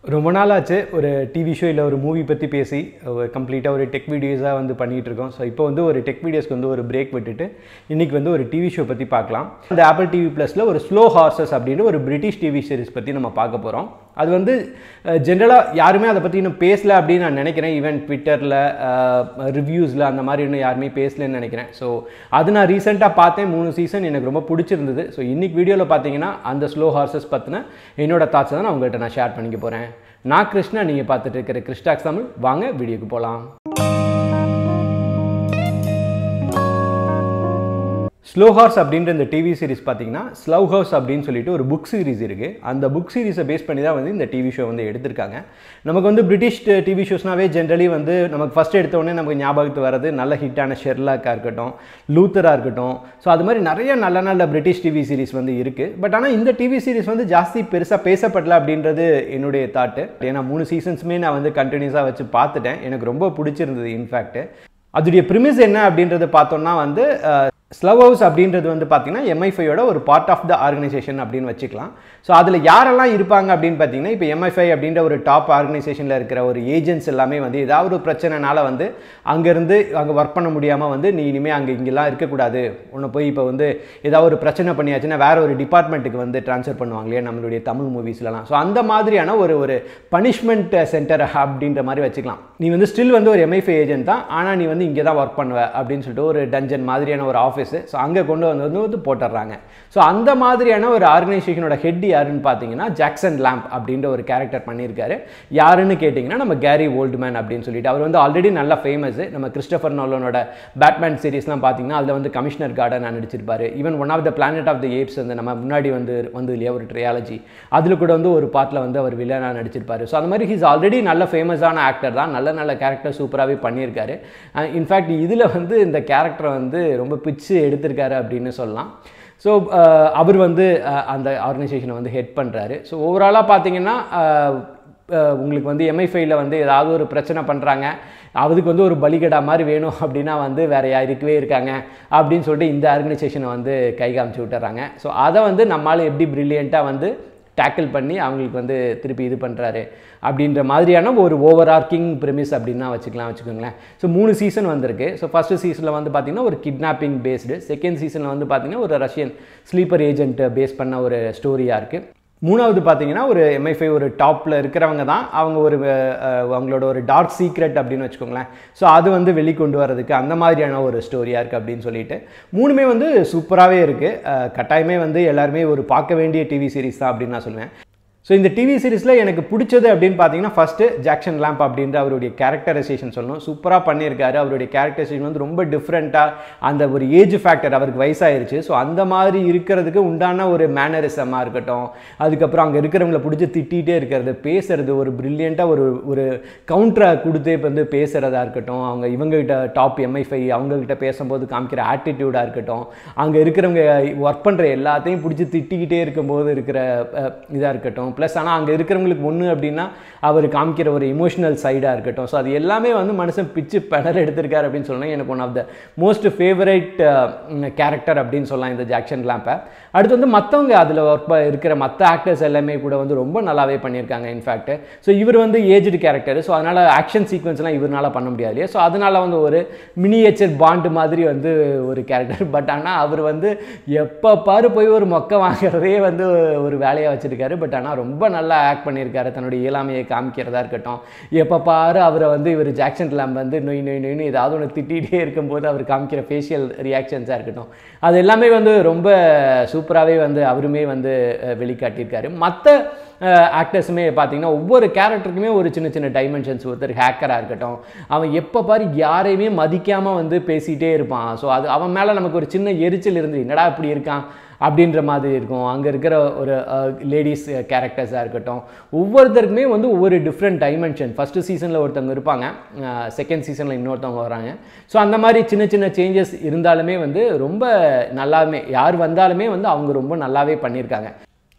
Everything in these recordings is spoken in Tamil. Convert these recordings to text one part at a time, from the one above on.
ரொம்ப நாள் ஆச்சு ஒரு டிவி ஷோ இல்லை ஒரு மூவி பற்றி பேசி கம்ப்ளீட்டாக ஒரு டெக் வீடியோஸாக வந்து பண்ணிகிட்டு இருக்கோம் ஸோ இப்போ வந்து ஒரு டெக் வீடியோஸ்க்கு வந்து ஒரு பிரேக் விட்டுட்டு இன்றைக்கி வந்து ஒரு டிவி ஷோ பற்றி பார்க்கலாம் இந்த ஆப்பிள் டிவி ப்ளஸில் ஒரு ஸ்லோ ஹார்சஸ் அப்படின்னு ஒரு பிரிட்டிஷ் டிவி சீரிஸ் பற்றி நம்ம பார்க்க போகிறோம் அது வந்து ஜென்ரலாக யாருமே அதை பற்றி இன்னும் பேசல அப்படின்னு நான் நினைக்கிறேன் ஈவன் ட்விட்டரில் ரிவ்யூஸில் அந்த மாதிரி இன்னும் யாருமே பேசலன்னு நினைக்கிறேன் ஸோ அது நான் ரீசெண்டாக பார்த்தேன் மூணு சீசன் எனக்கு ரொம்ப பிடிச்சிருந்தது ஸோ இன்றைக்கி வீடியோவில் பார்த்தீங்கன்னா அந்த ஸ்லோ ஹார்சஸ் பற்றின என்னோட தாட்ஸ் தான் நான் உங்கள்கிட்ட நான் ஷேர் பண்ணிக்க போகிறேன் நான் கிருஷ்ணா நீங்கள் பார்த்துட்டு இருக்கிற கிறிஸ்டாக்ஸ் தமிழ் வாங்க வீடியோக்கு போகலாம் ஸ்லோ ஹார்ஸ் அப்படின்ற இந்த டிவி சீரிஸ் பார்த்தீங்கன்னா ஸ்லவ் ஹவுஸ் அப்படின்னு சொல்லிட்டு ஒரு புக் சீரிஸ் இருக்குது அந்த புக் சீரிஸை பேஸ் பண்ணி தான் வந்து இந்த டிவி ஷோ வந்து எடுத்திருக்காங்க நமக்கு வந்து பிரிட்டிஷ் டிவி ஷோஸ்னாவே ஜென்ரலி வந்து நமக்கு ஃபஸ்ட் எடுத்த உடனே நமக்கு ஞாபகத்து வர்றது நல்ல ஹிட்டான ஷெர்லாக்காக இருக்கட்டும் லூத்தராக இருக்கட்டும் ஸோ அது மாதிரி நிறைய நல்ல நல்ல பிரிட்டிஷ் டிவி சீரிஸ் வந்து இருக்குது பட் ஆனால் இந்த டிவி சீரிஸ் வந்து ஜாஸ்தி பெருசாக பேசப்படல அப்படின்றது என்னுடைய தாட்டு ஏன்னா மூணு சீசன்ஸுமே நான் வந்து கண்டினியூஸாக வச்சு பார்த்துட்டேன் எனக்கு ரொம்ப பிடிச்சிருந்தது இன்ஃபேக்ட் அதுடைய ப்ரிமிஸ் என்ன அப்படின்றத பார்த்தோம்னா வந்து ஸ்லவ் ஹவுஸ் அப்படின்றது வந்து பார்த்தீங்கன்னா எம்ஐஃபையோட ஒரு பார்ட் ஆஃப் த ஆர்கனைசேஷன் அப்படின்னு வச்சுக்கலாம் ஸோ அதில் யாரெல்லாம் இருப்பாங்க அப்படின்னு பார்த்தீங்கன்னா இப்போ எம்ஐஃபை அப்படின்ற ஒரு டாப் ஆர்கனைசேஷனில் இருக்கிற ஒரு ஏஜென்ட்ஸ் எல்லாமே வந்து ஏதாவது ஒரு பிரச்சனைனால வந்து அங்கேருந்து அங்கே ஒர்க் பண்ண முடியாமல் வந்து நீ இனிமேல் அங்கே இங்கெல்லாம் இருக்கக்கூடாது உன்னை போய் இப்போ வந்து ஏதாவது ஒரு பிரச்சனை பண்ணியாச்சுன்னா வேற ஒரு டிபார்ட்மெண்ட்டுக்கு வந்து ட்ரான்ஸ்ஃபர் பண்ணுவாங்க இல்லையா நம்மளுடைய தமிழ் மூவிஸ்லலாம் ஸோ அந்த மாதிரியான ஒரு ஒரு பனிஷ்மெண்ட் சென்டர் அப்படின்ற மாதிரி வச்சுக்கலாம் நீ வந்து ஸ்டில் வந்து ஒரு எம்ஐஃபை ஏஜென்ட் தான் ஆனால் நீ வந்து இங்கே தான் ஒர்க் பண்ணுவ அப்படின்னு சொல்லிட்டு ஒரு டஞ்சன் மாதிரியான ஒரு ஆஃபீஸ் ஆஃபீஸு ஸோ அங்கே கொண்டு வந்து வந்து வந்து போட்டுடுறாங்க ஸோ அந்த மாதிரியான ஒரு ஆர்கனைசேஷனோட ஹெட் யாருன்னு பார்த்தீங்கன்னா ஜாக்சன் லேம்ப் அப்படின்ற ஒரு கேரக்டர் பண்ணியிருக்காரு யாருன்னு கேட்டிங்கன்னா நம்ம கேரி ஓல்ட்மேன் அப்படின்னு சொல்லிட்டு அவர் வந்து ஆல்ரெடி நல்லா ஃபேமஸ் நம்ம கிறிஸ்டபர் நோலனோட பேட்மேன் சீரிஸ்லாம் பார்த்தீங்கன்னா அதில் வந்து கமிஷனர் கார்டன் நடிச்சிருப்பாரு even one of the planet of the apes வந்து நம்ம முன்னாடி வந்து வந்து இல்லையா ஒரு ட்ரையாலஜி அதில் கூட வந்து ஒரு பார்ட்டில் வந்து அவர் வில்லனாக நடிச்சிருப்பாரு ஸோ அந்த மாதிரி ஹீஸ் ஆல்ரெடி நல்ல ஃபேமஸான ஆக்டர் தான் நல்ல நல்ல கேரக்டர் சூப்பராகவே பண்ணியிருக்காரு இன்ஃபேக்ட் இதில் வந்து இந்த கேரக்டரை வந்து ரொம்ப பிச்சு எடுத்திருக்காரு அப்படின்னு சொல்லலாம் ஸோ அவர் வந்து அந்த ஆர்கனைசேஷனை வந்து ஹெட் பண்ணுறாரு ஸோ ஓவராலாக பார்த்தீங்கன்னா உங்களுக்கு வந்து எம்ஐஃபைல வந்து ஏதாவது ஒரு பிரச்சனை பண்ணுறாங்க அதுக்கு வந்து ஒரு பலிகடா மாதிரி வேணும் அப்படின்னா வந்து வேறு யாருக்கவே இருக்காங்க அப்படின்னு சொல்லிட்டு இந்த ஆர்கனைசேஷனை வந்து கை காமிச்சு விட்டுறாங்க ஸோ அதை வந்து நம்மளால் எப்படி ப்ரில்லியண்ட்டாக வந்து டேக்கிள் பண்ணி அவங்களுக்கு வந்து திருப்பி இது பண்ணுறாரு அப்படின்ற மாதிரியான ஒரு ஓவர் ஆர்க்கிங் ப்ரிமிஸ் அப்படின்னா வச்சுக்கலாம் வச்சுக்கோங்களேன் ஸோ மூணு சீசன் வந்திருக்கு ஸோ ஃபஸ்ட்டு சீசனில் வந்து பார்த்திங்கன்னா ஒரு கிட்னாப்பிங் பேஸ்டு செகண்ட் சீசனில் வந்து பார்த்திங்கன்னா ஒரு ரஷ்யன் ஸ்லீப்பர் ஏஜென்ட்டை பேஸ் பண்ண ஒரு ஸ்டோரியாக இருக்குது மூணாவது பார்த்தீங்கன்னா ஒரு எம்ஐஃபை ஒரு டாப்பில் இருக்கிறவங்க தான் அவங்க ஒரு அவங்களோட ஒரு டார்க் சீக்ரெட் அப்படின்னு வச்சுக்கோங்களேன் ஸோ அது வந்து வெளிக்கொண்டு வரதுக்கு அந்த மாதிரியான ஒரு ஸ்டோரியாக இருக்குது அப்படின்னு சொல்லிட்டு மூணுமே வந்து சூப்பராகவே இருக்குது கட்டாயமே வந்து எல்லாருமே ஒரு பார்க்க வேண்டிய டிவி சீரிஸ் தான் அப்படின்னு நான் சொல்லுவேன் ஸோ இந்த டிவி சீரிஸில் எனக்கு பிடிச்சது அப்படின்னு பார்த்தீங்கன்னா ஃபஸ்ட்டு ஜாக்சன் லேம்ப் அப்படின்ற அவருடைய கேரக்டரைசேஷன் சொல்லணும் சூப்பராக பண்ணியிருக்காரு அவருடைய கேரக்டரைசேஷன் வந்து ரொம்ப டிஃப்ரெண்ட்டாக அந்த ஒரு ஏஜ் ஃபேக்டர் அவருக்கு வயசாயிருச்சு ஸோ அந்த மாதிரி இருக்கிறதுக்கு உண்டான ஒரு மேனரிசமாக இருக்கட்டும் அதுக்கப்புறம் அங்கே இருக்கிறவங்கள பிடிச்சி திட்டிகிட்டே இருக்கிறது பேசுறது ஒரு ப்ரில்லியண்ட்டாக ஒரு ஒரு கவுண்டரை கொடுத்து வந்து பேசுகிறதா இருக்கட்டும் அவங்க இவங்ககிட்ட டாப் எம்ஐஃபை அவங்கக்கிட்ட பேசும்போது காமிக்கிற ஆட்டிடியூடாக இருக்கட்டும் அங்கே இருக்கிறவங்க ஒர்க் பண்ணுற எல்லாத்தையும் பிடிச்சி திட்டிக்கிட்டே இருக்கும்போது இருக்கிற இதாக இருக்கட்டும் ப்ளஸ் ஆனால் அங்கே இருக்கிறவங்களுக்கு ஒன்று அப்படின்னா அவர் காமிக்கிற ஒரு இமோஷனல் சைடாக இருக்கட்டும் ஸோ அது எல்லாமே வந்து மனுஷன் பிச்சு பெடர் எடுத்திருக்காரு அப்படின்னு சொன்னால் எனக்கு one of the most favourite character அப்படின்னு சொல்லலாம் இந்த ஜாக்சன் லேம்பை அடுத்து வந்து மற்றவங்க அதில் ஒர்க் இருக்கிற மற்ற ஆக்டர்ஸ் எல்லாமே கூட வந்து ரொம்ப நல்லாவே பண்ணியிருக்காங்க இன்ஃபேக்ட் ஸோ இவர் வந்து ஏஜ்டு கேரக்டர் ஸோ அதனால் ஆக்ஷன் சீக்வன்ஸ்லாம் இவரால் பண்ண முடியாது இல்லையா ஸோ அதனால் வந்து ஒரு மினியேச்சர் பாண்டு மாதிரி வந்து ஒரு கேரக்டர் பட் ஆனால் அவர் வந்து எப்போ பாரு போய் ஒரு மொக்க வாங்குறதே வந்து ஒரு வேலையாக வச்சுருக்காரு பட் ஆனால் ரொம்ப நல்லா ஆக்ட் பண்ணியிருக்காரு தன்னுடைய இயலாமையை காமிக்கிறதா இருக்கட்டும் எப்போ பாரு அவரை வந்து இவர் ஜாக்சன் லேம்ப் வந்து நொய் நொய் நொய்னு ஏதாவது ஒன்று திட்டிகிட்டே இருக்கும்போது அவர் காமிக்கிற ஃபேஷியல் ரியாக்ஷன்ஸாக இருக்கட்டும் அது எல்லாமே வந்து ரொம்ப சூப்பராகவே வந்து அவருமே வந்து வெளிக்காட்டியிருக்காரு மற்ற ஆக்டர்ஸுமே பார்த்தீங்கன்னா ஒவ்வொரு கேரக்டருக்குமே ஒரு சின்ன சின்ன டைமென்ஷன்ஸ் ஒருத்தர் ஹேக்கராக இருக்கட்டும் அவன் எப்போ பாரு யாரையுமே மதிக்காமல் வந்து பேசிகிட்டே இருப்பான் ஸோ அது அவன் மேலே நமக்கு ஒரு சின்ன எரிச்சல் இருந்து என்னடா இப்படி இருக்கான் அப்படின்ற மாதிரி இருக்கும் அங்கே இருக்கிற ஒரு லேடிஸ் கேரக்டர்ஸாக இருக்கட்டும் ஒவ்வொருத்தருக்குமே வந்து ஒவ்வொரு டிஃப்ரெண்ட் டைமென்ஷன் ஃபஸ்ட்டு சீசனில் ஒருத்தவங்க இருப்பாங்க செகண்ட் சீசனில் இன்னொருத்தவங்க வராங்க ஸோ அந்த மாதிரி சின்ன சின்ன சேஞ்சஸ் இருந்தாலுமே வந்து ரொம்ப நல்லாவே யார் வந்தாலுமே வந்து அவங்க ரொம்ப நல்லாவே பண்ணியிருக்காங்க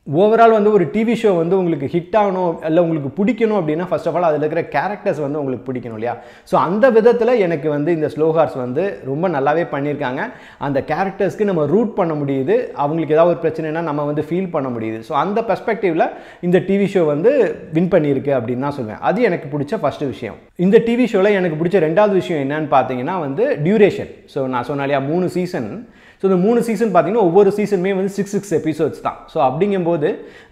ஓவரால் வந்து ஒரு டிவி ஷோ வந்து உங்களுக்கு ஹிட் ஆகணும் இல்லை உங்களுக்கு பிடிக்கணும் அப்படின்னா ஃபர்ஸ்ட் ஆஃப் ஆல் அதில் இருக்கிற கேரக்டர்ஸ் வந்து உங்களுக்கு பிடிக்கணும் இல்லையா ஸோ அந்த விதத்தில் எனக்கு வந்து இந்த ஸ்லோ ஹார்ஸ் வந்து ரொம்ப நல்லாவே பண்ணியிருக்காங்க அந்த கேரக்டர்ஸ்க்கு நம்ம ரூட் பண்ண முடியுது அவங்களுக்கு ஏதாவது ஒரு பிரச்சனைனா நம்ம வந்து ஃபீல் பண்ண முடியுது ஸோ அந்த பெர்ஸ்பெக்டிவில் இந்த டிவி ஷோ வந்து வின் பண்ணியிருக்கு அப்படின்னு தான் சொல்லுவேன் அது எனக்கு பிடிச்ச ஃபஸ்ட்டு விஷயம் இந்த டிவி ஷோவில் எனக்கு பிடிச்ச ரெண்டாவது விஷயம் என்னன்னு பார்த்தீங்கன்னா வந்து டியூரேஷன் ஸோ நான் சொன்னேன் இல்லையா மூணு சீசன் ஸோ இந்த மூணு சீசன் பார்த்தீங்கன்னா ஒவ்வொரு சீசனுமே வந்து சிக்ஸ் சிக்ஸ் எபிசோட்ஸ் தான் ஸோ அப்படிங்கும்போது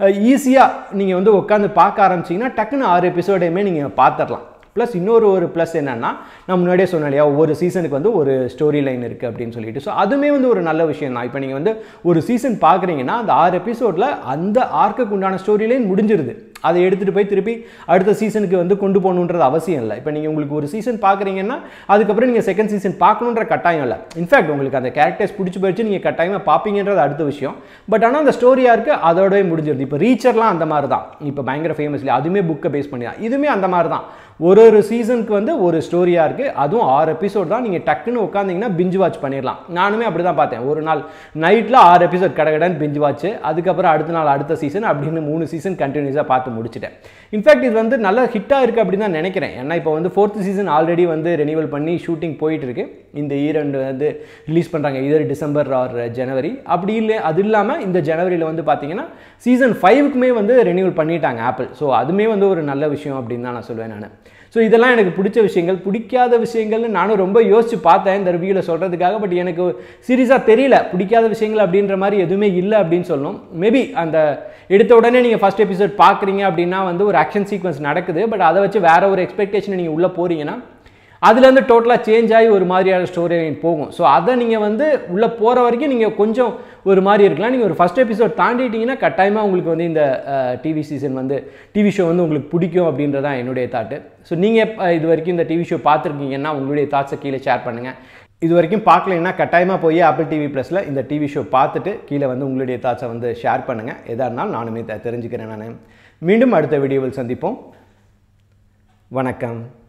ஈஸியாக நீங்கள் வந்து உட்காந்து பார்க்க ஆரம்பிச்சிங்கன்னா டக்குன்னு ஆறு எபிசோடையுமே நீங்கள் பார்த்துடலாம் ப்ளஸ் இன்னொரு ஒரு ப்ளஸ் என்னென்னா நான் முன்னாடியே சொன்னேன் இல்லையா ஒவ்வொரு சீசனுக்கு வந்து ஒரு ஸ்டோரி லைன் இருக்குது அப்படின்னு சொல்லிட்டு ஸோ அதுவுமே வந்து ஒரு நல்ல விஷயம் தான் இப்போ நீங்கள் வந்து ஒரு சீசன் பார்க்குறீங்கன்னா அந்த ஆறு எபிசோடில் அந்த ஆர்க்குக்கு உண்டான ஸ்டோரி லைன் முடிஞ்சிருது அதை எடுத்துகிட்டு போய் திருப்பி அடுத்த சீசனுக்கு வந்து கொண்டு போகணுன்றது அவசியம் இல்லை இப்போ நீங்கள் உங்களுக்கு ஒரு சீசன் பார்க்குறீங்கன்னா அதுக்கப்புறம் நீங்கள் செகண்ட் சீசன் பார்க்கணுன்ற கட்டாயம் இல்லை இன்ஃபேக்ட் உங்களுக்கு அந்த கேரக்டர்ஸ் பிடிச்சி போயிடுச்சு நீங்கள் கட்டாயமாக பார்ப்பீங்கன்றது அடுத்த விஷயம் பட் ஆனால் அந்த ஸ்டோரியாக இருக்குது அதோடவே முடிஞ்சிருது இப்போ ரீச்சர்லாம் அந்த மாதிரி தான் இப்போ பயங்கர ஃபேமஸ் இல்லை அதுவுமே புக்கை பேஸ் பண்ணி தான் இதுவுமே அந்த மாதிரி தான் ஒரு ஒரு சீசனுக்கு வந்து ஒரு ஸ்டோரியாக இருக்குது அதுவும் ஆறு எபிசோட் தான் நீங்கள் டக்குன்னு உட்காந்திங்கன்னா பிஞ்சு வாட்ச் பண்ணிடலாம் நானுமே அப்படி தான் பார்த்தேன் ஒரு நாள் நைட்டில் ஆறு எபிசோட் கடகடன்னு பிஞ்சு வாட்ச் அதுக்கப்புறம் அடுத்த நாள் அடுத்த சீசன் அப்படின்னு மூணு சீசன் கண்டினியூஸாக பார்த்து முடிச்சிட்டேன் இன்ஃபேக்ட் இது வந்து நல்ல ஹிட்டாக இருக்குது அப்படின்னு தான் நினைக்கிறேன் ஏன்னா இப்போ வந்து ஃபோர்த் சீசன் ஆல்ரெடி வந்து ரெனிவல் பண்ணி ஷூட்டிங் போயிட்டு இருக்கு இந்த ஈரண்டு வந்து ரிலீஸ் பண்ணுறாங்க இதர் டிசம்பர் ஆர் ஜனவரி அப்படி இல்லை அது இல்லாமல் இந்த ஜனவரியில் வந்து பார்த்தீங்கன்னா சீசன் ஃபைவுக்குமே வந்து ரெனிவல் பண்ணிட்டாங்க ஆப்பிள் ஸோ அதுவுமே வந்து ஒரு நல்ல விஷயம் அப்படின்னு தான் நான் சொல்லுவேன் நான் ஸோ இதெல்லாம் எனக்கு பிடிச்ச விஷயங்கள் பிடிக்காத விஷயங்கள்னு நானும் ரொம்ப யோசிச்சு பார்த்தேன் இந்த ரிவ்யூவில் சொல்கிறதுக்காக பட் எனக்கு சீரியஸாக தெரியல பிடிக்காத விஷயங்கள் அப்படின்ற மாதிரி எதுவுமே இல்லை அப்படின்னு சொல்லணும் மேபி அந்த எடுத்த உடனே நீங்கள் ஃபஸ்ட் எபிசோட் பார்க்குறீங்க அப்படின்னா வந்து ஒரு ஆக்ஷன் சீக்வன்ஸ் நடக்குது பட் அதை வச்சு வேற ஒரு எக்ஸ்பெக்டேஷன் நீங்கள் உள்ளே போகிறீங்கன்னா அதுலேருந்து டோட்டலாக சேஞ்ச் ஆகி ஒரு மாதிரியான ஸ்டோரி லைன் போகும் ஸோ அதை நீங்கள் வந்து உள்ளே போகிற வரைக்கும் நீங்கள் கொஞ்சம் ஒரு மாதிரி இருக்கலாம் நீங்கள் ஒரு ஃபஸ்ட் எபிசோட் தாண்டிட்டீங்கன்னா கட்டாயமாக உங்களுக்கு வந்து இந்த டிவி சீசன் வந்து டிவி ஷோ வந்து உங்களுக்கு பிடிக்கும் அப்படின்றதான் என்னுடைய தாட்டு ஸோ நீங்கள் இது வரைக்கும் இந்த டிவி ஷோ பார்த்துருக்கீங்கன்னா உங்களுடைய தாட்ஸை கீழே ஷேர் பண்ணுங்கள் இது வரைக்கும் பார்க்கலைன்னா கட்டாயமாக போய் ஆப்பிள் டிவி ப்ளஸில் இந்த டிவி ஷோ பார்த்துட்டு கீழே வந்து உங்களுடைய தாட்ஸை வந்து ஷேர் பண்ணுங்கள் எதாக இருந்தாலும் நானுமே தெரிஞ்சுக்கிறேன் நான் மீண்டும் அடுத்த வீடியோவில் சந்திப்போம் வணக்கம்